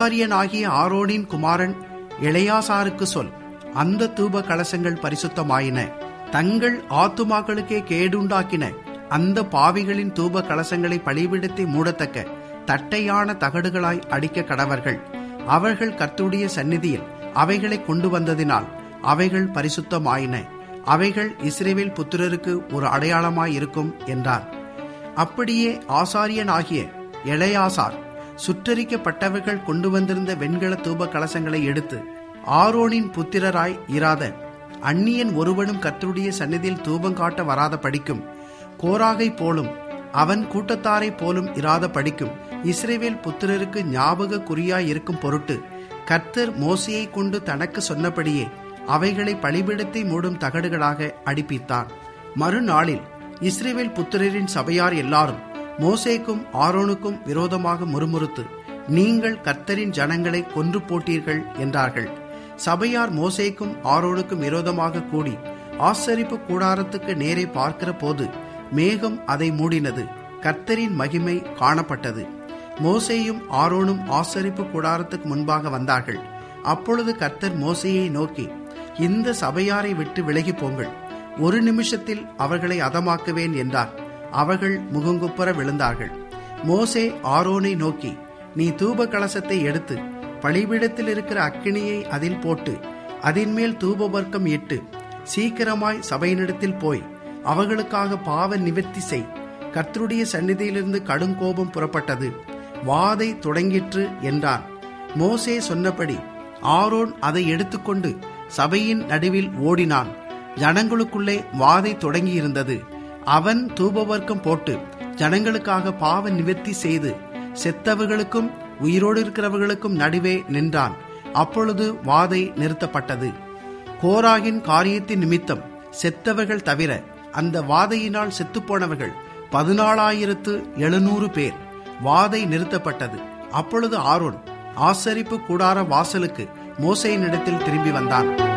ஆசாரியனாகிய ஆரோனின் குமாரன் இளையாசாருக்கு சொல் அந்த தூப கலசங்கள் பரிசுத்தமாயின தங்கள் ஆத்துமாக்களுக்கே கேடுண்டாக்கின அந்த பாவிகளின் தூப கலசங்களை பலிபிடத்தை மூடத்தக்க தட்டையான தகடுகளாய் அடிக்க கடவர்கள் அவர்கள் கர்த்துடைய சந்நிதியில் அவைகளை கொண்டு வந்ததினால் அவைகள் பரிசுத்தமாயின அவைகள் இஸ்ரேவேல் புத்திரருக்கு ஒரு அடையாளமாய் இருக்கும் என்றார் அப்படியே ஆசாரியனாகிய எளையாசார் சுற்றரிக்கப்பட்டவர்கள் கொண்டு வந்திருந்த வெண்கல தூப கலசங்களை எடுத்து ஆரோனின் புத்திரராய் இராத அந்நியன் ஒருவனும் கர்த்தருடைய சந்நிதியில் தூபம் காட்ட வராத படிக்கும் கோராகை போலும் அவன் கூட்டத்தாரை போலும் இராத படிக்கும் இஸ்ரேவேல் புத்திரருக்கு ஞாபக குறியாய் இருக்கும் பொருட்டு கர்த்தர் மோசையை கொண்டு தனக்கு சொன்னபடியே அவைகளை பலிபிடத்தை மூடும் தகடுகளாக அடிப்பித்தான் மறுநாளில் இஸ்ரேவேல் புத்திரரின் சபையார் எல்லாரும் மோசேக்கும் ஆரோனுக்கும் விரோதமாக முறுமுறுத்து நீங்கள் கர்த்தரின் ஜனங்களை கொன்று போட்டீர்கள் என்றார்கள் சபையார் மோசேக்கும் ஆரோனுக்கும் விரோதமாக கூடி ஆசரிப்பு கூடாரத்துக்கு நேரே பார்க்கிற போது மேகம் அதை மூடினது கர்த்தரின் மகிமை காணப்பட்டது மோசேயும் ஆரோனும் ஆசரிப்பு கூடாரத்துக்கு முன்பாக வந்தார்கள் அப்பொழுது கர்த்தர் மோசேயை நோக்கி இந்த சபையாரை விட்டு விலகி போங்கள் ஒரு நிமிஷத்தில் அவர்களை அதமாக்குவேன் என்றார் அவர்கள் முகங்குப்புற விழுந்தார்கள் மோசே ஆரோனை நோக்கி நீ தூப கலசத்தை எடுத்து பழிபிடத்தில் இருக்கிற அக்கினியை அதில் போட்டு அதின் மேல் தூப வர்க்கம் இட்டு சீக்கிரமாய் சபையினிடத்தில் போய் அவர்களுக்காக பாவ நிவர்த்தி செய் கர்த்தருடைய சந்நிதியிலிருந்து கடும் கோபம் புறப்பட்டது வாதை தொடங்கிற்று என்றான் மோசே சொன்னபடி ஆரோன் அதை எடுத்துக்கொண்டு சபையின் நடுவில் ஓடினான் ஜனங்களுக்குள்ளே வாதை தொடங்கியிருந்தது அவன் தூபவர்க்கம் போட்டு ஜனங்களுக்காக பாவ நிவர்த்தி செய்து செத்தவர்களுக்கும் உயிரோடு இருக்கிறவர்களுக்கும் நடுவே நின்றான் அப்பொழுது வாதை நிறுத்தப்பட்டது கோராகின் காரியத்தின் நிமித்தம் செத்தவர்கள் தவிர அந்த வாதையினால் செத்துப்போனவர்கள் பதினாலாயிரத்து எழுநூறு பேர் வாதை நிறுத்தப்பட்டது அப்பொழுது ஆரோன் ஆசரிப்பு கூடார வாசலுக்கு மோசையினிடத்தில் திரும்பி வந்தான்